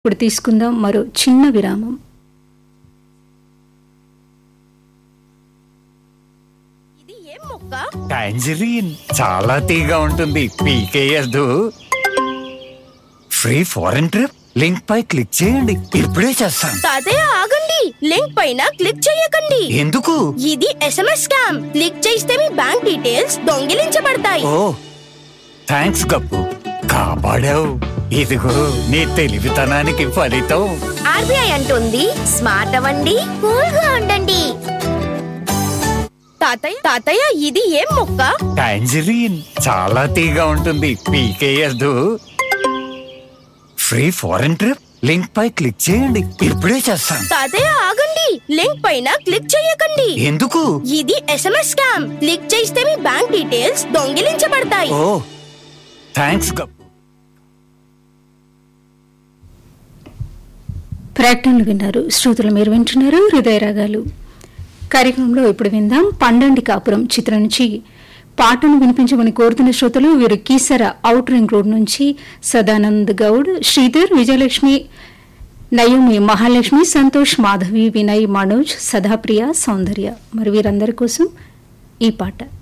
ఇప్పుడు తీసుకుందాం మరో చిన్న విరామం ఇది ఏం మొక్క టాంజరీన్ చాలా తీగా ఉంటుంది పీకేయద్దు ఫ్రీ ఫారెన్ ట్రిప్ లింక్ పై క్లిక్ చేయండి ఇప్పుడే చేస్తాను తాతయ్య ఆగండి లింక్ పైన క్లిక్ చేయకండి ఎందుకు ఇది ఎస్ఎంఎస్ స్కామ్ క్లిక్ చేస్తే మీ బ్యాంక్ డీటెయిల్స్ దొంగిలించబడతాయి ఓ థ్యాంక్స్ గప్పు కాపాడావు ఇదిగో నీ తెలివితనానికి ఫలితం ఆర్బీఐ అంటుంది స్మార్ట్ అవ్వండి కూల్ గా ఉండండి తాతయ్య తాతయ్య ఇది ఏం మొక్క టాంజరీన్ చాలా తీగా ఉంటుంది పీకేయద్దు ఫ్రీ ఫారెన్ ట్రిప్ లింక్ పై క్లిక్ చేయండి ఇప్పుడే చేస్తాను తాతయ్య ఆగండి లింక్ పైన క్లిక్ చేయకండి ఎందుకు ఇది ఎస్ఎంఎస్ స్కామ్ క్లిక్ చేస్తే మీ బ్యాంక్ డీటెయిల్స్ దొంగిలించబడతాయి ఓ థ్యాంక్స్ గప్పు ప్రకటనలు విన్నారు శ్రోతలు మీరు వింటున్నారు హృదయ రాగాలు కార్యక్రమంలో ఇప్పుడు విందాం పండండి కాపురం చిత్రం నుంచి పాటను వినిపించమని కోరుతున్న శ్రోతలు వీరు కీసర అవుట్ రింగ్ రోడ్ నుంచి సదానంద్ గౌడ్ శ్రీధర్ విజయలక్ష్మి నయోమి మహాలక్ష్మి సంతోష్ మాధవి వినయ్ మనోజ్ సదాప్రియ సౌందర్య మరి వీరందరి కోసం ఈ పాట